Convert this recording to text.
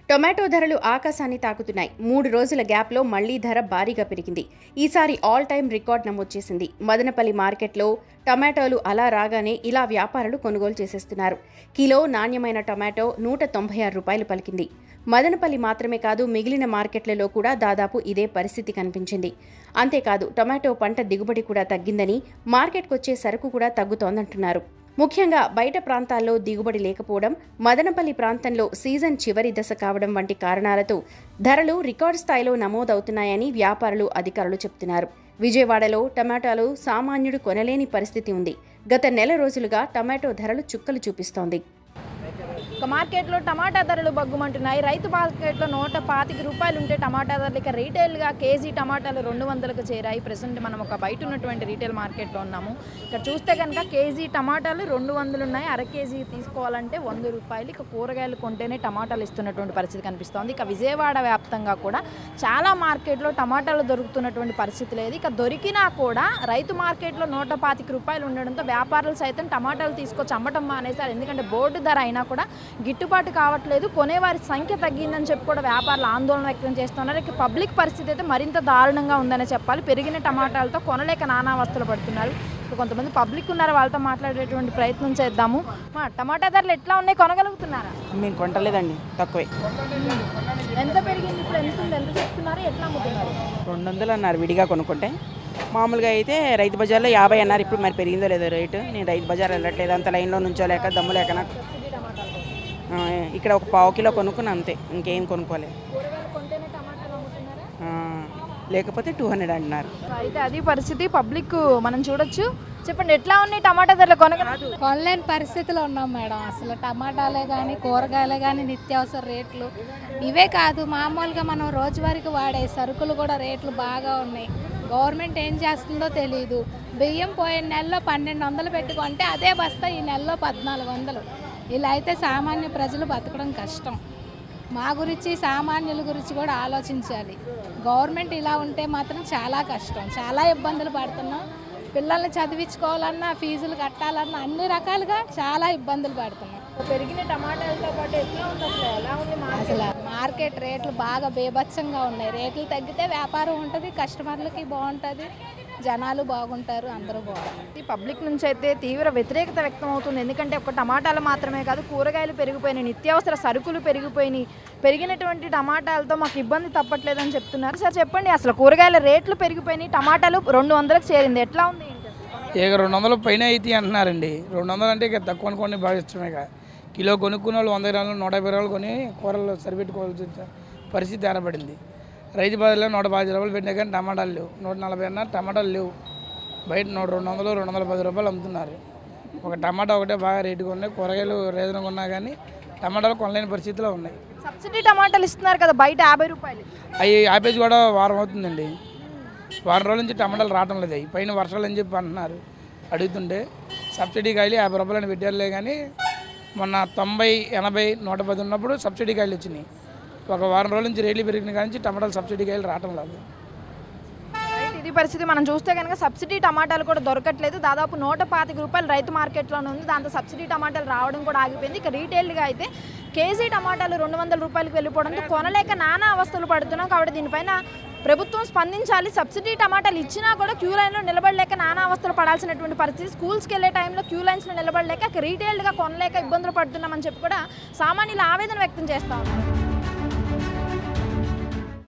Tomato ధరలు ఆకాశాన్ని తాకుతున్నాయి మూడు రోజుల గ్యాప్లో మళ్లీ ధర భారీగా పెరిగింది ఈసారి ఆల్ టైమ్ రికార్డ్ నమోదు చేసింది మదనపల్లి మార్కెట్లో టొమాటోలు అలా రాగానే ఇలా వ్యాపారులు కొనుగోలు చేసేస్తున్నారు కిలో నాణ్యమైన టొమాటో నూట తొంభై ఆరు రూపాయలు పలికింది మదనపల్లి మాత్రమే కాదు మిగిలిన మార్కెట్లలో కూడా దాదాపు ఇదే పరిస్థితి కనిపించింది అంతేకాదు టొమాటో పంట దిగుబడి కూడా తగ్గిందని మార్కెట్కొచ్చే సరుకు కూడా తగ్గుతోందంటున్నారు ముఖ్యంగా బయట ప్రాంతాల్లో దిగుబడి లేకపోవడం మదనపల్లి ప్రాంతంలో సీజన్ చివరి దశ కావడం వంటి కారణాలతో ధరలు రికార్డు స్థాయిలో నమోదవుతున్నాయని వ్యాపారులు అధికారులు చెబుతున్నారు విజయవాడలో టమాటాలు సామాన్యుడు కొనలేని పరిస్థితి ఉంది గత నెల రోజులుగా టమాటో ధరలు చుక్కలు చూపిస్తోంది ఒక మార్కెట్లో టమాటా ధరలు బగ్గుమంటున్నాయి రైతు మార్కెట్లో నూట పాతిక రూపాయలు ఉంటే టమాటా ధరలు ఇక రీటైల్గా కేజీ టమాటాలు రెండు వందలకు చేరాయి ప్రజెంట్ మనం ఒక బయట ఉన్నటువంటి రీటైల్ మార్కెట్లో ఉన్నాము ఇక్కడ చూస్తే కనుక కేజీ టమాటాలు రెండు వందలు ఉన్నాయి అర కేజీ తీసుకోవాలంటే వంద రూపాయలు ఇక కూరగాయలు కొంటేనే టమాటాలు ఇస్తున్నటువంటి పరిస్థితి కనిపిస్తోంది ఇక విజయవాడ వ్యాప్తంగా కూడా చాలా మార్కెట్లో టమాటాలు దొరుకుతున్నటువంటి పరిస్థితి లేదు ఇక దొరికినా కూడా రైతు మార్కెట్లో నూట పాతిక రూపాయలు ఉండడంతో వ్యాపారులు సైతం టమాటాలు తీసుకొచ్చి అమ్మటం మానేశారు ఎందుకంటే బోర్డు ధర అయినా కూడా గిట్టుబాటు కావట్లేదు కొనేవారి సంఖ్య తగ్గిందని చెప్పి కూడా వ్యాపారులు ఆందోళన వ్యక్తం చేస్తున్నారు ఇక పబ్లిక్ పరిస్థితి అయితే మరింత దారుణంగా ఉందనే చెప్పాలి పెరిగిన టమాటాలతో కొనలేక నానా అవస్థలు పడుతున్నారు ఇప్పుడు కొంతమంది పబ్లిక్ ఉన్నారు వాళ్ళతో మాట్లాడేటువంటి ప్రయత్నం చేద్దాము మా టమాటా ధరలు ఎట్లా ఉన్నాయి కొనగలుగుతున్నారా మేము కొంటలేదండి తక్కువే ఎంత పెరిగింది ఇప్పుడు ఎంత ఉంది ఎంత చెప్తున్నారు ఎట్లా అమ్ముతున్నారు రెండు వందలు అన్నారు విడిగా కొనుక్కుంటే మామూలుగా అయితే రైతు బజార్లో యాభై అన్నారు ఇప్పుడు మరి పెరిగిందో లేదో రేటు నేను రైతు బజార్ వెళ్ళట్లేదు అంత లైన్లో నుంచోలేక దమ్ము లేక నాకు సబ్సిడీ టమాటాలు ఆ, ఇక్కడ ఒక పావు కిలో కొనుక్కున్నా అంతే ఇంకేం కొనుక్కోలేదు కూరగాయలు కొంటేనే టమాటాలు అమ్ముతున్నారా ఆ, లేకపోతే టూ హండ్రెడ్ అంటున్నారు అయితే అది పరిస్థితి పబ్లిక్ మనం చూడొచ్చు చెప్పండి ఎట్లా ఉన్నాయి టమాటా ధరలు కొనగలదు కొనలేని పరిస్థితిలో ఉన్నాం మేడం అసలు టమాటాలే కానీ కూరగాయలే కానీ నిత్యావసర రేట్లు ఇవే కాదు మామూలుగా మనం రోజువారీకి వాడే సరుకులు కూడా రేట్లు బాగా ఉన్నాయి గవర్నమెంట్ ఏం చేస్తుందో తెలియదు బియ్యం పోయిన నెలలో పన్నెండు వందలు పెట్టుకుంటే అదే బస్తా ఈ నెలలో పద్నాలుగు వందలు ఇలా అయితే సామాన్య ప్రజలు బతకడం కష్టం మా గురించి సామాన్యుల గురించి కూడా ఆలోచించాలి గవర్నమెంట్ ఇలా ఉంటే మాత్రం చాలా కష్టం చాలా ఇబ్బందులు పడుతున్నాం పిల్లల్ని చదివించుకోవాలన్నా ఫీజులు కట్టాలన్నా అన్ని రకాలుగా చాలా ఇబ్బందులు పడుతున్నాం పెరిగిన టమాటాలతో పాటు ఎట్లా ఉంది అసలు ఎలా ఉంది మార్కెట్ అసలు మార్కెట్ రేట్లు బాగా బేభత్సంగా ఉన్నాయి రేట్లు తగ్గితే వ్యాపారం ఉంటుంది కస్టమర్లకి బాగుంటుంది జనాలు బాగుంటారు అందరూ బాగుంటారు ఈ పబ్లిక్ నుంచి అయితే తీవ్ర వ్యతిరేకత వ్యక్తం అవుతుంది ఎందుకంటే ఒక టమాటాలు మాత్రమే కాదు కూరగాయలు పెరిగిపోయినాయి నిత్యావసర సరుకులు పెరిగిపోయినాయి పెరిగినటువంటి టమాటాలతో మాకు ఇబ్బంది తప్పట్లేదని చెప్తున్నారు సార్ చెప్పండి అసలు కూరగాయల రేట్లు పెరిగిపోయినాయి టమాటాలు రెండు వందలకు చేరింది ఎట్లా ఉంది ఏంటి అసలు? ఇక రెండు వందలు పైన అయితే అంటున్నారండి రెండు వందలు అంటే ఇక తక్కువ అనుకోండి బాగా ఇష్టమే కదా కిలో కొనుక్కున్న వాళ్ళు వంద గ్రాములు నూట యాభై రూపాయలు కొని కూరలు సరిపెట్టుకోవాల్సి వచ్చిన పరిస్థితి ఏర్పడింది రైతు బజార్లో నూట పది రూపాయలు పెట్టినా కానీ టమాటాలు లేవు నూట నలభై అన్న టమాటాలు లేవు బయట నూట రెండు వందలు రెండు వందల పది రూపాయలు అమ్ముతున్నారు ఒక టమాటా ఒకటే బాగా రేటుగా ఉన్నాయి కూరగాయలు రేదనగా ఉన్నా కానీ టమాటాలు కొనలేని పరిస్థితిలో ఉన్నాయి సబ్సిడీ టమాటాలు ఇస్తున్నారు కదా బయట యాభై రూపాయలు అవి ఆపేజ్ కూడా వారం అవుతుందండి వారం రోజుల నుంచి టమాటాలు రావటం లేదు అవి పైన వర్షాలు అని చెప్పి అంటున్నారు అడుగుతుంటే సబ్సిడీ కాయలు యాభై రూపాయలని పెట్టారులే కానీ మొన్న తొంభై ఎనభై నూట పది ఉన్నప్పుడు సబ్సిడీ కాయలు వచ్చినాయి ఒక వారం రోజుల నుంచి రేట్లు పెరిగిన కాడి నుంచి టమాటాలు సబ్సిడీ కాయలు రావటం లేదు రైట్, ఇది పరిస్థితి మనం చూస్తే కనుక సబ్సిడీ టమాటాలు కూడా దొరకట్లేదు దాదాపు నూట పాతిక రూపాయలు రైతు మార్కెట్లోనే ఉంది దాంతో సబ్సిడీ టమాటాలు రావడం కూడా ఆగిపోయింది ఇక రీటైల్గా అయితే కేజీ టమాటాలు రెండు వందల రూపాయలకు వెళ్ళిపోవడంతో కొనలేక నానా అవస్థలు పడుతున్నాం కాబట్టి దీనిపైన ప్రభుత్వం స్పందించాలి సబ్సిడీ టమాటాలు ఇచ్చినా కూడా క్యూ లైన్లో నిలబడలేక నానా అవస్థలు పడాల్సినటువంటి పరిస్థితి స్కూల్స్కి వెళ్ళే టైంలో క్యూ లైన్స్లో నిలబడలేక రీటైల్గా కొనలేక ఇబ్బందులు పడుతున్నామని చెప్పి కూడా సామాన్యులు ఆవేదన వ్యక్తం చేస్తా ఉన్నారు